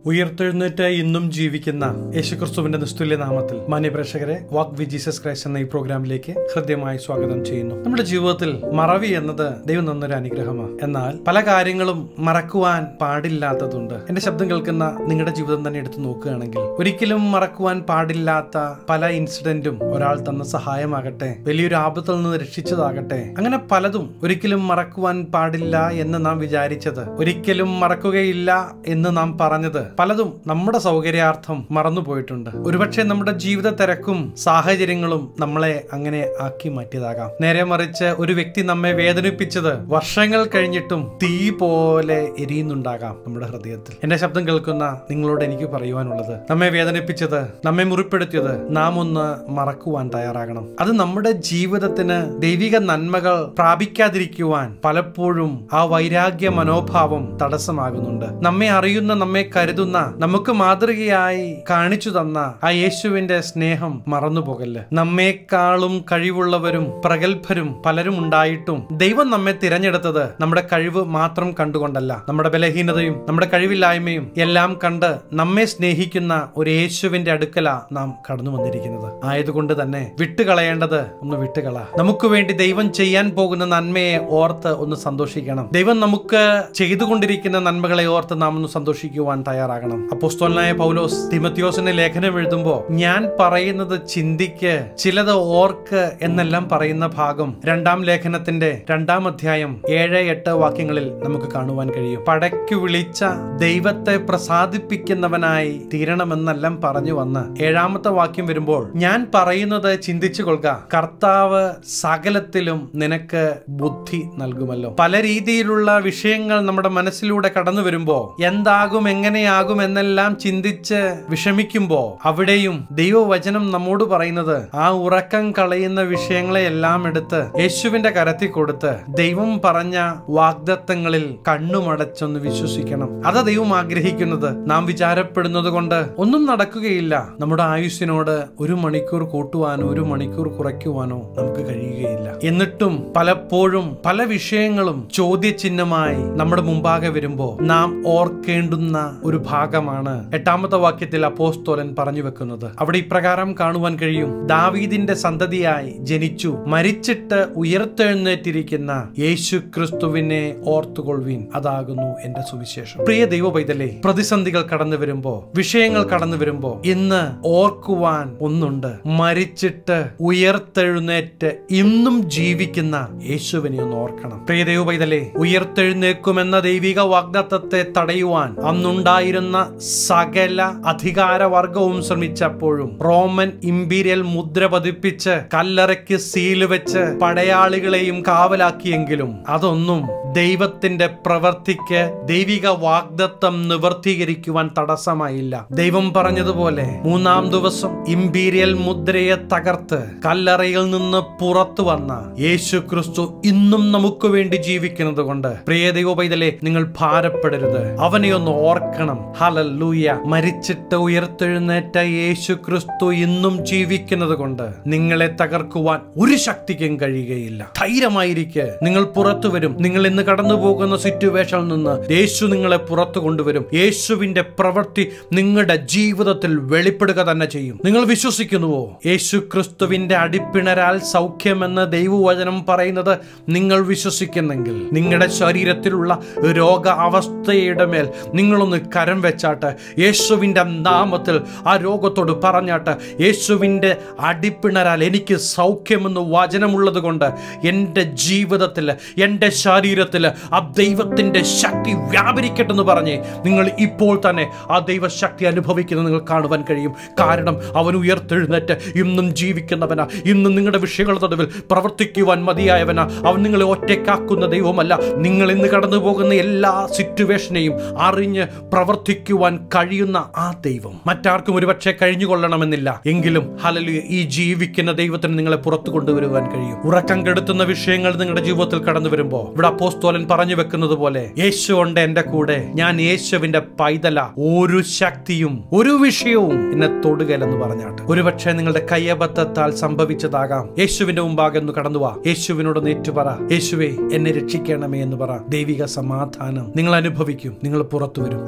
ഉയർത്തെഴുന്നേറ്റ് ഇന്നും ജീവിക്കുന്ന യേശുക്രിസ്തുവിന്റെ നിസ്തുല്യ നാമത്തിൽ മാന്യപ്രേക്ഷകരെ വാക്ക് വി ജീസസ് ക്രൈസ്റ്റ് എന്ന ഈ പ്രോഗ്രാമിലേക്ക് ഹൃദ്യമായി സ്വാഗതം ചെയ്യുന്നു നമ്മുടെ ജീവിതത്തിൽ മറവി എന്നത് ദൈവം തന്നൊരു അനുഗ്രഹമാണ് എന്നാൽ പല കാര്യങ്ങളും മറക്കുവാൻ പാടില്ലാത്തതുണ്ട് എന്റെ ശബ്ദം കേൾക്കുന്ന നിങ്ങളുടെ ജീവിതം തന്നെ എടുത്തു നോക്കുകയാണെങ്കിൽ ഒരിക്കലും മറക്കുവാൻ പാടില്ലാത്ത പല ഇൻസിഡന്റും ഒരാൾ തന്ന സഹായമാകട്ടെ വലിയൊരു ആപത്തിൽ നിന്ന് രക്ഷിച്ചതാകട്ടെ അങ്ങനെ പലതും ഒരിക്കലും മറക്കുവാൻ പാടില്ല എന്ന് നാം വിചാരിച്ചത് ഒരിക്കലും മറക്കുകയില്ല എന്ന് നാം പറഞ്ഞത് പലതും നമ്മുടെ സൗകര്യാർത്ഥം മറന്നുപോയിട്ടുണ്ട് ഒരുപക്ഷെ നമ്മുടെ ജീവിത തിരക്കും സാഹചര്യങ്ങളും നമ്മളെ അങ്ങനെ ആക്കി മാറ്റിയതാകാം നേരെ മറിച്ച് ഒരു വ്യക്തി നമ്മെ വേദനിപ്പിച്ചത് വർഷങ്ങൾ കഴിഞ്ഞിട്ടും തീ പോലെ എരിയുന്നുണ്ടാകാം നമ്മുടെ ഹൃദയത്തിൽ എന്റെ ശബ്ദം കേൾക്കുന്ന നിങ്ങളോട് എനിക്ക് പറയുവാനുള്ളത് നമ്മെ വേദനിപ്പിച്ചത് നമ്മെ മുറിപ്പെടുത്തിയത് നാം ഒന്ന് മറക്കുവാൻ തയ്യാറാകണം അത് നമ്മുടെ ജീവിതത്തിന് ദൈവിക നന്മകൾ പ്രാപിക്കാതിരിക്കുവാൻ പലപ്പോഴും ആ വൈരാഗ്യ മനോഭാവം തടസ്സമാകുന്നുണ്ട് നമ്മെ അറിയുന്ന നമ്മെ കരുതുന്ന നമുക്ക് മാതൃകയായി കാണിച്ചു തന്ന ആ യേശുവിന്റെ സ്നേഹം മറന്നുപോകല്ല് നമ്മെക്കാളും കഴിവുള്ളവരും പ്രഗത്ഭരും പലരും ഉണ്ടായിട്ടും ദൈവം നമ്മെ തിരഞ്ഞെടുത്തത് നമ്മുടെ കഴിവ് മാത്രം കണ്ടുകൊണ്ടല്ല നമ്മുടെ ബലഹീനതയും നമ്മുടെ കഴിവില്ലായ്മയും എല്ലാം കണ്ട് നമ്മെ സ്നേഹിക്കുന്ന ഒരു യേശുവിന്റെ അടുക്കല നാം കടന്നു വന്നിരിക്കുന്നത് ആയതുകൊണ്ട് തന്നെ വിട്ടുകളയേണ്ടത് ഒന്ന് വിട്ടുകള നമുക്ക് വേണ്ടി ദൈവം ചെയ്യാൻ പോകുന്ന നന്മയെ ഓർത്ത് ഒന്ന് സന്തോഷിക്കണം ദൈവം നമുക്ക് ചെയ്തുകൊണ്ടിരിക്കുന്ന നന്മകളെ ഓർത്ത് നാം ഒന്ന് സന്തോഷിക്കുവാൻ തയ്യാറാകണം അപ്പോസ്തോലനായ പൗലോസ് തിമത്യോസിന്റെ ലേഖനം എഴുതുമ്പോൾ ഞാൻ പറയുന്നത് ചിന്തിക്ക് ചിലത് ഓർക്ക് എന്നെല്ലാം പറയുന്ന ഭാഗം രണ്ടാം ലേഖനത്തിന്റെ രണ്ടാം അധ്യായം ഏഴ് എട്ട് വാക്യങ്ങളിൽ നമുക്ക് കാണുവാൻ കഴിയും പടയ്ക്കു വിളിച്ച ദൈവത്തെ പ്രസാദിപ്പിക്കുന്നവനായി തീരണമെന്നെല്ലാം പറഞ്ഞു വന്ന് ഏഴാമത്തെ വാക്യം വരുമ്പോൾ ഞാൻ പറയുന്നത് ചിന്തിച്ചു കൊള്ളുക കർത്താവ് സകലത്തിലും നിനക്ക് ബുദ്ധി നൽകുമല്ലോ പല രീതിയിലുള്ള വിഷയങ്ങൾ നമ്മുടെ മനസ്സിലൂടെ കടന്നു വരുമ്പോ എന്താകും എങ്ങനെയാകും എന്നെല്ലാം ചിന്തിച്ച് വിഷമിക്കുമ്പോ അവിടെയും ദൈവവചനം നമ്മോട് പറയുന്നത് ആ ഉറക്കം കളയുന്ന വിഷയങ്ങളെ എല്ലാം എടുത്ത് യേശുവിന്റെ കരത്തിൽ കൊടുത്ത് ദൈവം പറഞ്ഞ വാഗ്ദത്തങ്ങളിൽ കണ്ണുമടച്ചൊന്ന് വിശ്വസിക്കണം അതാ ദൈവം ആഗ്രഹിക്കുന്നത് നാം വിചാരപ്പെടുന്നത് കൊണ്ട് ഒന്നും നടക്കുകയില്ല നമ്മുടെ ആയുസ്സിനോട് ഒരു മണിക്കൂർ കൂട്ടുവാനോ ഒരു മണിക്കൂർ കുറയ്ക്കുവാനോ നമുക്ക് കഴിയുകയില്ല എന്നിട്ടും പലപ്പോഴും പല വിഷയങ്ങളും ചോദ്യചിഹ്നമായി നമ്മുടെ മുമ്പാകെ വരുമ്പോ നാം ഓർക്കേണ്ടുന്ന ഒരു ഭാഗമാണ് എട്ടാമത്തെ വാക്യത്തിൽ അപ്പോസ്തോലൻ പറഞ്ഞു വെക്കുന്നത് അവിടെ ഇപ്രകാരം കാണുവാൻ കഴിയും ദാവീദിന്റെ സന്തതിയായി ജനിച്ചു മരിച്ചിട്ട് ഉയർത്തെഴുന്നേറ്റിരിക്കുന്ന യേശു ക്രിസ്തുവിനെ ഓർത്തുകൊള്ളുവിൻ അതാകുന്നു എന്റെ സുവിശേഷം പ്രിയ ദൈവ പൈതലേ പ്രതിസന്ധികൾ കടന്നു വരുമ്പോ വിഷയങ്ങൾ കടന്നു വരുമ്പോ ഇന്ന് ഓർക്കുവാൻ ഒന്നുണ്ട് മരിച്ചിട്ട് ഉയർത്തെഴുന്നേറ്റ് ഇന്നും ജീവിക്കുന്ന യേശുവിനെ ഒന്ന് ഓർക്കണം പ്രിയ ദൈവ പൈതലേ ഉയർത്തെഴുന്നേക്കുമെന്ന ദൈവിക വാഗ്ദത്തത്തെ തടയുവാൻ അന്നുണ്ടായിരുന്ന സകല അധികാരവർഗവും ശ്രമിച്ചപ്പോഴും റോമൻ ഇമ്പീരിയൽ മുദ്ര പതിപ്പിച്ച് കല്ലറയ്ക്ക് സീല് വെച്ച് പടയാളികളെയും കാവലാക്കിയെങ്കിലും അതൊന്നും ദൈവത്തിന്റെ പ്രവർത്തിക്ക് ദൈവിക വാഗ്ദത്തം നിവർത്തീകരിക്കുവാൻ തടസ്സമായില്ല ദൈവം പറഞ്ഞതുപോലെ മൂന്നാം ദിവസം ഇമ്പീരിയൽ മുദ്രയെ തകർത്ത് കല്ലറയിൽ നിന്ന് പുറത്തു വന്ന യേശു ക്രിസ്തു ഇന്നും നമുക്ക് വേണ്ടി ജീവിക്കുന്നത് കൊണ്ട് പ്രിയ ദൈവ പൈതലെ നിങ്ങൾ ഭാരപ്പെടരുത് അവനെ ഒന്ന് ഓർക്കണം ഹലല്ലൂയ മരിച്ചിട്ട് ഉയർത്തെഴുന്നേറ്റ യേശു ക്രിസ്തു ഇന്നും ജീവിക്കുന്നത് കൊണ്ട് നിങ്ങളെ തകർക്കുവാൻ ഒരു ശക്തിക്കും കഴിയുകയില്ല ധൈര്യമായിരിക്കെ നിങ്ങൾ പുറത്തു വരും നിങ്ങൾ ഇന്ന് കടന്നു പോകുന്ന സിറ്റുവേഷനിൽ നിന്ന് യേശു നിങ്ങളെ പുറത്തു കൊണ്ടുവരും യേശുവിന്റെ പ്രവൃത്തി നിങ്ങളുടെ ജീവിതത്തിൽ വെളിപ്പെടുക തന്നെ ചെയ്യും നിങ്ങൾ വിശ്വസിക്കുന്നുവോ യേശു ക്രിസ്തുവിന്റെ അടിപ്പിണരാൽ സൗഖ്യമെന്ന് ദൈവവചനം പറയുന്നത് നിങ്ങൾ വിശ്വസിക്കുന്നെങ്കിൽ നിങ്ങളുടെ ശരീരത്തിലുള്ള രോഗ അവസ്ഥയുടെ മേൽ നിങ്ങളൊന്ന് കരം വെച്ചാട്ട് യേശുവിന്റെ നാമത്തിൽ ആ രോഗത്തോട് പറഞ്ഞാട്ട് യേശുവിന്റെ അടിപ്പിണരാൽ എനിക്ക് സൗഖ്യമെന്ന് വചനമുള്ളത് കൊണ്ട് എൻ്റെ ജീവിതത്തിൽ എൻ്റെ ശരീരത്തിൽ ആ ദൈവത്തിൻ്റെ ശക്തി വ്യാപരിക്കട്ടെ എന്ന് പറഞ്ഞ് നിങ്ങൾ ഇപ്പോൾ തന്നെ ആ ദൈവശക്തി അനുഭവിക്കുന്നത് നിങ്ങൾ കാണുവാൻ കഴിയും കാരണം അവൻ ഉയർത്തെഴുന്നേറ്റ് ഇന്നും ജീവിക്കുന്നവനാ ഇന്നും നിങ്ങളുടെ വിഷയങ്ങളുടെ നടുവിൽ പ്രവർത്തിക്കുവാൻ മതിയായവനാ അവൻ നിങ്ങളെ ഒറ്റയ്ക്കാക്കുന്ന ദൈവമല്ല നിങ്ങൾ ഇന്ന് കടന്നു പോകുന്ന എല്ലാ സിറ്റുവേഷനെയും അറിഞ്ഞ് പ്രവർത്തിക്കുവാൻ കഴിയുന്ന ആ ദൈവം മറ്റാർക്കും ഒരുപക്ഷെ കഴിഞ്ഞുകൊള്ളണമെന്നില്ല എങ്കിലും ഹലലു ഈ ജീവിക്കുന്ന ദൈവത്തിന് നിങ്ങളെ പുറത്തു കൊണ്ടുവരുവാൻ കഴിയും ഉറക്കം കെടുത്തുന്ന വിഷയങ്ങൾ നിങ്ങളുടെ ജീവിതത്തിൽ കടന്നു വരുമ്പോൾ ഇവിടെ അപ്പോസ്തോലൻ പറഞ്ഞു വെക്കുന്നത് പോലെ യേശു ഉണ്ട് എന്റെ കൂടെ ഞാൻ യേശുവിന്റെ പൈതല ഒരു ശക്തിയും ഒരു വിഷയവും എന്നെ തൊടുകയില്ലെന്ന് പറഞ്ഞാട്ട് ഒരുപക്ഷെ നിങ്ങളുടെ കയ്യബദ്ധത്താൽ സംഭവിച്ചതാകാം യേശുവിന്റെ മുമ്പാകെ ഒന്ന് കടന്നു വാ യേശുവിനോട് നേറ്റു പറ യേശുവേ എന്നെ രക്ഷിക്കണമേ എന്ന് പറ ദൈവിക സമാധാനം നിങ്ങൾ അനുഭവിക്കും നിങ്ങൾ പുറത്തു വരും അനേകർ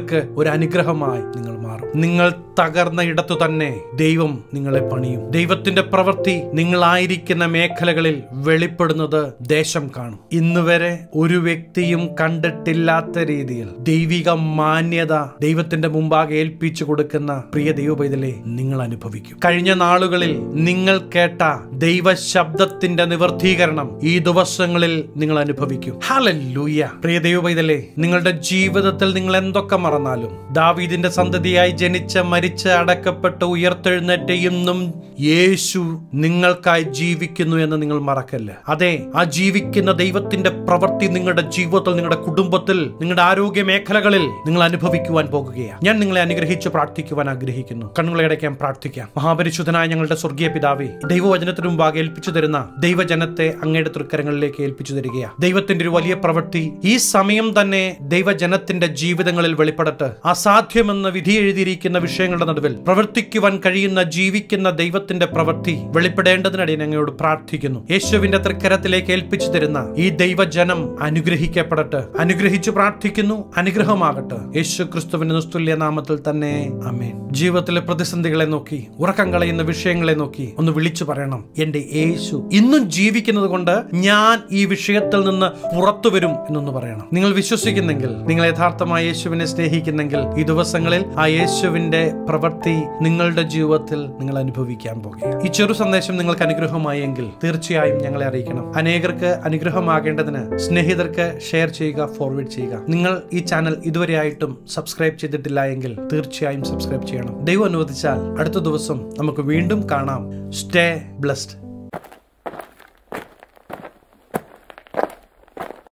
അനേകർക്ക് ഒരു അനുഗ്രഹമായി നിങ്ങൾ മാറും നിങ്ങൾ തകർന്ന ഇടത്തു തന്നെ ദൈവം നിങ്ങളെ പണിയും ദൈവത്തിന്റെ പ്രവൃത്തി നിങ്ങളായിരിക്കുന്ന മേഖലകളിൽ വെളിപ്പെടുന്നത് ദേശം കാണും ഇന്ന് വരെ ഒരു വ്യക്തിയും കണ്ടിട്ടില്ലാത്ത രീതിയിൽ ദൈവിക മാന്യത ദൈവത്തിന്റെ മുമ്പാകെ ഏൽപ്പിച്ചു കൊടുക്കുന്ന പ്രിയ ദൈവപൈതലെ നിങ്ങൾ അനുഭവിക്കും കഴിഞ്ഞ നാളുകളിൽ നിങ്ങൾ കേട്ട ദൈവ ശബ്ദത്തിന്റെ നിവർത്തീകരണം ഈ ദിവസങ്ങളിൽ നിങ്ങൾ അനുഭവിക്കും ഹലല്ലൂയ പ്രിയ ദൈവപൈതലെ നിങ്ങളുടെ ജീവിതത്തിൽ നിങ്ങൾ എന്തൊക്കെ മറന്നാലും ദാവീദിന്റെ സന്തതിയായി ജനിച്ച മരിച്ച് അടക്കപ്പെട്ട് ഉയർത്തെഴുന്നേറ്റ ഇന്നും യേശു നിങ്ങൾക്കായി ജീവിക്കുന്നു എന്ന് നിങ്ങൾ മറക്കല്ല അതെ ആ ജീവിക്കുന്ന ദൈവത്തിന്റെ പ്രവൃത്തി നിങ്ങളുടെ ജീവിതത്തിൽ നിങ്ങളുടെ കുടുംബത്തിൽ നിങ്ങളുടെ ആരോഗ്യ മേഖലകളിൽ നിങ്ങൾ അനുഭവിക്കുവാൻ പോകുകയാണ് ഞാൻ നിങ്ങളെ അനുഗ്രഹിച്ച് പ്രാർത്ഥിക്കുവാൻ ആഗ്രഹിക്കുന്നു കണ്ണുകളെ അടയ്ക്കാൻ പ്രാർത്ഥിക്കാം മഹാപരിശുദ്ധനായ ഞങ്ങളുടെ സ്വർഗീയ പിതാവേ ദൈവവചനത്തിന് മുമ്പാകെ ഏൽപ്പിച്ചു തരുന്ന ദൈവജനത്തെ അങ്ങയുടെ തൃക്കരങ്ങളിലേക്ക് ഏൽപ്പിച്ചു തരികയാണ് ദൈവത്തിന്റെ ഒരു വലിയ പ്രവൃത്തി ഈ സമയം തന്നെ ദൈവജനത്തിന്റെ ജീവിതങ്ങളിൽ വെളിപ്പെടട്ടെ അസാധ്യമെന്ന് വിധി എഴുതിയിരിക്കുന്ന വിഷയങ്ങളുടെ നടുവിൽ പ്രവർത്തിക്കുവാൻ കഴിയുന്ന ജീവിക്കുന്ന ദൈവത്തിന്റെ പ്രവൃത്തി വെളിപ്പെടേണ്ടതിനിടയിൽ ഞങ്ങളോട് പ്രാർത്ഥിക്കുന്നു യേശുവിന്റെ തൃക്കരത്തിലേക്ക് ഏൽപ്പിച്ചു തരുന്ന ഈ ദൈവജനം അനുഗ്രഹിക്കപ്പെടട്ടെ അനുഗ്രഹിച്ചു പ്രാർത്ഥിക്കുന്നു അനുഗ്രഹമാകട്ടെ യേശു ക്രിസ്തുവിന്റെ നിസ്തുല്യ നാമത്തിൽ തന്നെ അമേൻ ജീവിതത്തിലെ പ്രതിസന്ധികളെ നോക്കി ഉറക്കം കളയുന്ന വിഷയങ്ങളെ നോക്കി ഒന്ന് വിളിച്ചു പറയണം എന്റെ യേശു ഇന്നും ജീവിക്കുന്നത് കൊണ്ട് ഞാൻ ഈ വിഷയത്തിൽ നിന്ന് പുറത്തു വരും എന്നൊന്ന് പറയണം നിങ്ങൾ വിശ്വസിക്കുന്നെങ്കിൽ നിങ്ങൾ യഥാർത്ഥമായ യേശുവിനെ സ്നേഹിക്കുന്നെങ്കിൽ ഈ ദിവസങ്ങളിൽ ആ യേശുവിന്റെ പ്രവൃത്തി നിങ്ങളുടെ ജീവിതത്തിൽ നിങ്ങൾ അനുഭവിക്കാൻ പോകുക ഈ ചെറു സന്ദേശം നിങ്ങൾക്ക് അനുഗ്രഹമായെങ്കിൽ തീർച്ചയായും ഞങ്ങളെ അറിയിക്കണം അനേകർക്ക് അനുഗ്രഹമാകേണ്ടതിന് സ്നേഹിതർക്ക് ഷെയർ ചെയ്യുക ഫോർവേഡ് ചെയ്യുക നിങ്ങൾ ഈ ചാനൽ ഇതുവരെയായിട്ടും സബ്സ്ക്രൈബ് ചെയ്തിട്ടില്ല എങ്കിൽ തീർച്ചയായും സബ്സ്ക്രൈബ് ചെയ്യണം ദൈവം അനുവദിച്ചാൽ അടുത്ത ദിവസം നമുക്ക് വീണ്ടും കാണാം സ്റ്റേ ബ്ലസ്ഡ്